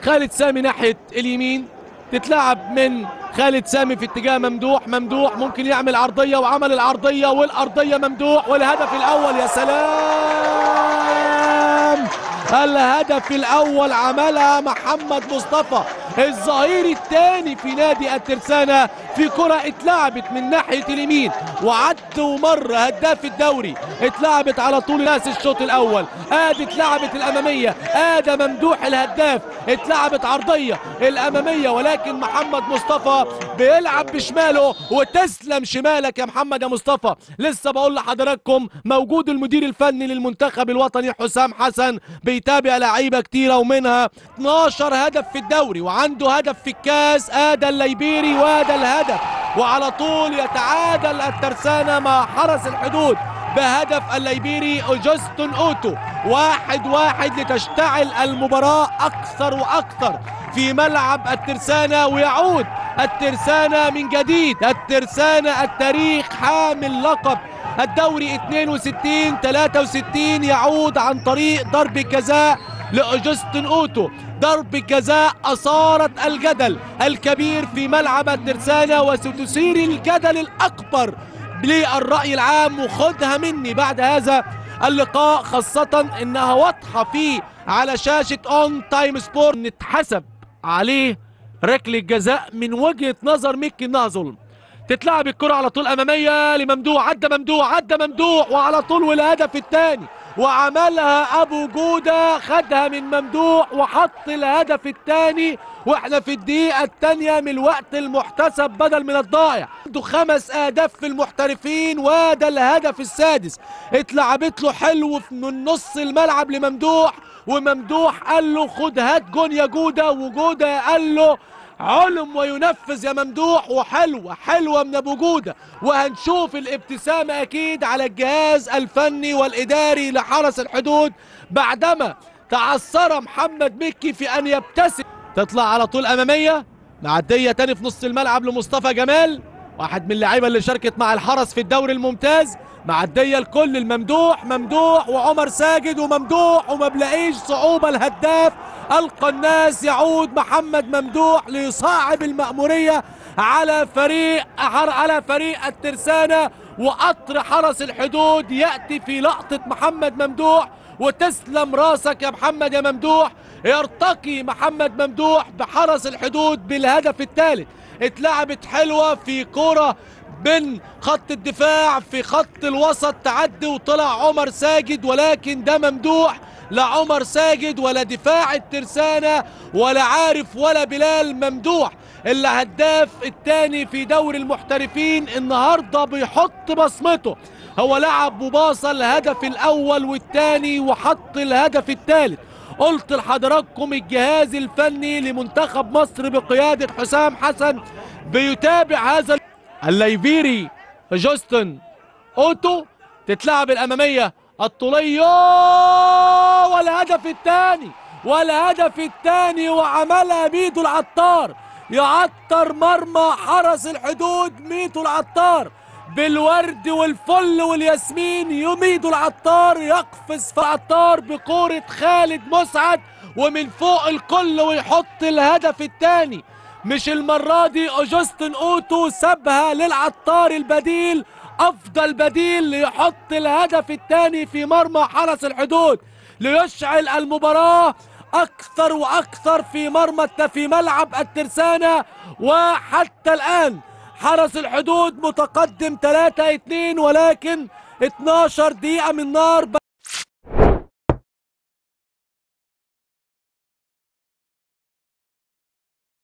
خالد سامي ناحيه اليمين تتلعب من خالد سامي في اتجاه ممدوح ممدوح ممكن يعمل عرضيه وعمل العرضيه والارضيه ممدوح والهدف الاول يا سلام الهدف الاول عملها محمد مصطفى الظهير الثاني في نادي الترسانة في كرة اتلعبت من ناحية اليمين وعد ومر هداف الدوري اتلعبت على طول راس الشوط الاول ادي اتلعبت الامامية ادي ممدوح الهداف اتلعبت عرضية الامامية ولكن محمد مصطفى بيلعب بشماله وتسلم شمالك يا محمد يا مصطفى لسه بقول لحضراتكم موجود المدير الفني للمنتخب الوطني حسام حسن بيتابع لعيبة كتيرة ومنها 12 هدف في الدوري وعنده هدف في الكاس ادى الليبيري وادى الهدف وعلى طول يتعادل الترسانة مع حرس الحدود بهدف الليبيري اوجستون اوتو واحد واحد لتشتعل المباراة اكثر واكثر في ملعب الترسانة ويعود الترسانة من جديد الترسانة التاريخ حامل لقب الدوري 62 63 يعود عن طريق ضرب جزاء لاوجستن اوتو ضرب جزاء اثارت الجدل الكبير في ملعب الترسانة وستثير الجدل الاكبر للرأي العام وخدها مني بعد هذا اللقاء خاصة انها واضحة في على شاشة اون تايم سبورت نتحسب عليه ركلة جزاء من وجهة نظر ميكي انها ظلم تتلعب الكرة على طول أمامية لممدوح عدى ممدوح عدى ممدوح وعلى طول والهدف الثاني وعملها أبو جودة خدها من ممدوح وحط الهدف الثاني واحنا في الدقيقة الثانية من الوقت المحتسب بدل من الضائع عنده خمس أهداف في المحترفين وده الهدف السادس اتلعبت له حلو من نص الملعب لممدوح وممدوح قال له خد هات جون يا جودة وجودة قال له علم وينفذ يا ممدوح وحلوة حلوة من أبو جودة وهنشوف الابتسامة أكيد على الجهاز الفني والإداري لحرس الحدود بعدما تعثر محمد مكي في أن يبتسم تطلع على طول أمامية معدية تاني في نص الملعب لمصطفى جمال واحد من اللعيبة اللي شاركت مع الحرس في الدوري الممتاز معدية الكل الممدوح ممدوح وعمر ساجد وممدوح وما بلاقيش صعوبة الهداف القناص يعود محمد ممدوح ليصعب المأمورية على فريق على فريق الترسانة وقطر حرس الحدود يأتي في لقطة محمد ممدوح وتسلم راسك يا محمد يا ممدوح يرتقي محمد ممدوح بحرس الحدود بالهدف الثالث اتلعبت حلوة في كرة بين خط الدفاع في خط الوسط تعدي وطلع عمر ساجد ولكن ده ممدوح لا عمر ساجد ولا دفاع الترسانة ولا عارف ولا بلال ممدوح اللي هداف الثاني في دوري المحترفين النهاردة بيحط بصمته هو لعب وباصة الهدف الأول والثاني وحط الهدف الثالث قلت لحضراتكم الجهاز الفني لمنتخب مصر بقيادة حسام حسن بيتابع هذا الليبيري جوستن اوتو تتلعب الاماميه الطوليه والهدف الثاني والهدف الثاني وعملها ميدو العطار يعطر مرمى حرس الحدود ميدو العطار بالورد والفل والياسمين يميدو العطار يقفز في العطار بكورة خالد مسعد ومن فوق الكل ويحط الهدف الثاني مش المرة دي أوجستن أوتو سابها للعطار البديل أفضل بديل ليحط الهدف الثاني في مرمى حرس الحدود ليشعل المباراة أكثر وأكثر في مرمى في ملعب الترسانة وحتى الآن حرس الحدود متقدم 3-2 ولكن 12 دقيقة من نار